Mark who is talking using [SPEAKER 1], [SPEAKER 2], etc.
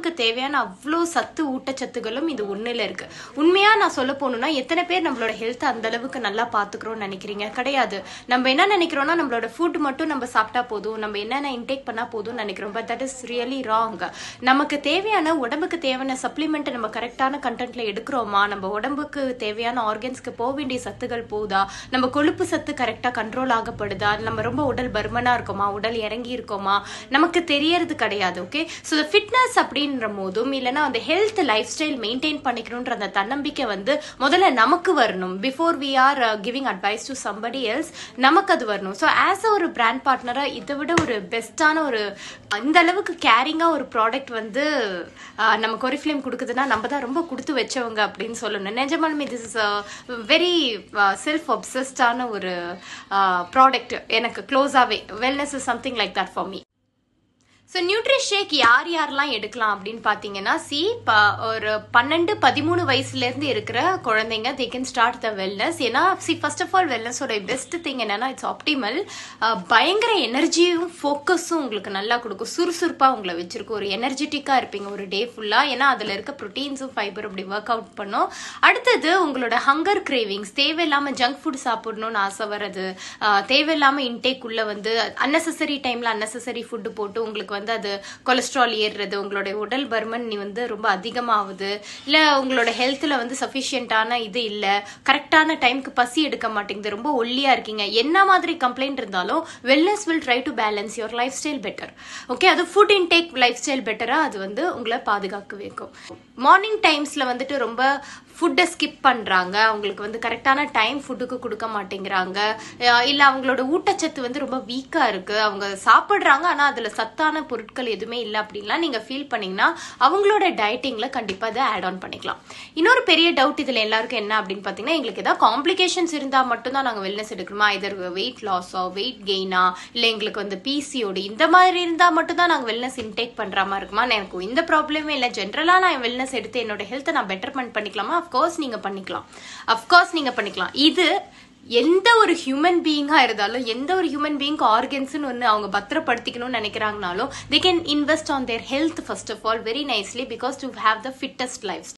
[SPEAKER 1] உடம்புக்கு தேவையான அவ்வளோ சத்து ஊட்டச்சத்துகளும் இது ஒண்ணுல இருக்கு உண்மையா நான் சொல்ல போகணும்னா எத்தனை பேர் நம்மளோட ஹெல்த் அந்த அளவுக்கு நல்லா பாத்துக்கிறோம்னு நினைக்கிறீங்க கிடையாது நம்ம என்ன நினைக்கிறோம்னா நம்மளோட ஃபுட் மட்டும் நம்ம சாப்பிட்டா போதும் நம்ம என்னென்ன இன்டேக் பண்ணா போதும்னு நினைக்கிறோம் but that is really wrong நமக்கு தேவையான உடம்புக்கு தேவையான சப்ளிமெண்ட் நம்ம கரெக்டான கண்டென்ட்ல எடுக்கிறோமா நம்ம உடம்புக்கு தேவையான ஆர்கன்ஸ்க்கு போக வேண்டிய சத்துகள் போதா நம்ம கொழுப்பு சத்து கரெக்டா கண்ட்ரோல் ஆகப்படுதா நம்ம ரொம்ப உடல் பருமனா இருக்கோமா உடல் இறங்கி இருக்கோமா நமக்கு தெரியறது கிடையாது ஓகே ஸோ ஃபிட்னஸ் அப்படின்ற போதும் இல்லைன்னா அந்த ஹெல்த் லைஃப் ஸ்டைல் மெயின்டைன் பண்ணிக்கணுன்ற அந்த தன்னம்பிக்கை வந்து முதல்ல நமக்கு வரணும் before we are giving advice to somebody else நமக்கு அது வரணும் ஸோ ஆஸ் அ ஒரு பிராண்ட் பார்ட்னரா இதை விட ஒரு பெஸ்டான ஒரு இந்த அளவுக்கு கேரிங்கா ஒரு ப்ராடக்ட் வந்து அஹ், நமக்கு ஒரு ஃபிலிம் கொடுக்குதுன்னா நம்ம தான் ரொம்ப கொடுத்து வச்சவங்க அப்படின்னு சொல்லணும் நிஜமாலுமே திஸ் இஸ் வெரி செல்ஃப் ஒப்சஸ்டான ஒரு ப்ராடக்ட் எனக்கு க்ளோஸாகவே wellness is something like that for me so nutri shake யார் யாரெல்லாம் எடுக்கலாம் அப்படின்னு பார்த்தீங்கன்னா சி இப்போ ஒரு பன்னெண்டு பதிமூணு வயசுலேருந்து இருக்கிற குழந்தைங்க they can start the wellness ஏன்னா சி ஃபர்ஸ்ட் ஆஃப் ஆல் வெல்னஸோட பெஸ்ட் திங் என்னன்னா இட்ஸ் ஆப்டிமல் பயங்கர எனர்ஜியும் ஃபோக்கஸும் உங்களுக்கு நல்லா கொடுக்கும் சுறுசுறுப்பாக உங்களை வச்சிருக்கும் ஒரு எனர்ஜெட்டிக்காக இருப்பீங்க ஒரு டே ஃபுல்லாக ஏன்னா அதில் இருக்க ப்ரோட்டீன்ஸும் ஃபைபர் அப்படி ஒர்க் அவுட் பண்ணும் அடுத்தது உங்களோட ஹங்கர் கிரேவிங்ஸ் தேவையில்லாமல் ஜங்க் ஃபுட் சாப்பிடணும்னு ஆசை வர்றது ஆஹ் தேவையில்லாமல் இன்டேக் உள்ள வந்து அன்னெசரி டைமில் அன்னெசரி ஃபுட்டு போட்டு உங்களுக்கு வந்து அது கொலஸ்ட்ரால் ஏறுறது உங்களுடைய உடல் பருமன் நீ வந்து ரொம்ப அதிகமாகுது இல்லை உங்களோட ஹெல்த்தில் வந்து சஃபிஷியண்டான இது இல்லை கரெக்டான டைம்க்கு பசி எடுக்க மாட்டேங்குது ரொம்ப ஒல்லியாக இருக்கீங்க என்ன மாதிரி கம்ப்ளைண்ட் இருந்தாலும் wellness will try to balance your lifestyle better okay அது ஃபுட் இன்டேக் லைஃப் ஸ்டைல் பெட்டராக அது வந்து உங்களை பாதுகாக்க வைக்கும் மார்னிங் டைம்ஸில் வந்துட்டு ரொம்ப ஃபுட்டை ஸ்கிப் பண்ணுறாங்க அவங்களுக்கு வந்து கரெக்டான டைம் ஃபுட்டுக்கு கொடுக்க மாட்டேங்கிறாங்க இல்லை அவங்களோட ஊட்டச்சத்து வந்து ரொம்ப வீக்காக இருக்குது அவங்க சாப்பிட்றாங்க ஆனால் அதில் சத்தான பொருட்கள் எதுவுமே இல்லை அப்படின்லாம் நீங்கள் ஃபீல் பண்ணீங்கன்னா அவங்களோட டயட்டிங்கில் கண்டிப்பாக இதை ஆட் ஆன் பண்ணிக்கலாம் இன்னொரு பெரிய டவுட் இதில் எல்லாருக்கும் என்ன அப்படின்னு பார்த்தீங்கன்னா எங்களுக்கு ஏதாவது காம்ப்ளிகேஷன்ஸ் இருந்தால் மட்டும்தான் நாங்கள் வெல்னஸ் எடுக்கணுமா இதர் வெயிட் லாஸோ வெயிட் கெயினா இல்லை எங்களுக்கு வந்து பிசிஓடி இந்த மாதிரி இருந்தால் மட்டும்தான் நாங்கள் வெல்னஸ் இன்டேக் பண்ணுற மாதிரி இருக்குமா எனக்கு இந்த ப்ராப்ளமே இல்லை ஜென்ரலாக நான் வெல்னஸ் எடுத்து என்னோட ஹெல்த்தை நான் பெட்டர்மெண்ட் பண்ணிக்கலாமா அஃப்கோர்ஸ் நீங்கள் பண்ணிக்கலாம் அஃப்கோர்ஸ் நீங்கள் பண்ணிக்கலாம் இது எந்த ஒரு ஹியூமன் பீயிங்காக இருந்தாலும் எந்த ஒரு ஹியூமன் பீயிங்க்கு ஆர்கன்ஸ்னு ஒன்று அவங்க பத்திரப்படுத்திக்கணும்னு நினைக்கிறாங்கனாலும் they can invest on their health first of all very nicely because to have the fittest life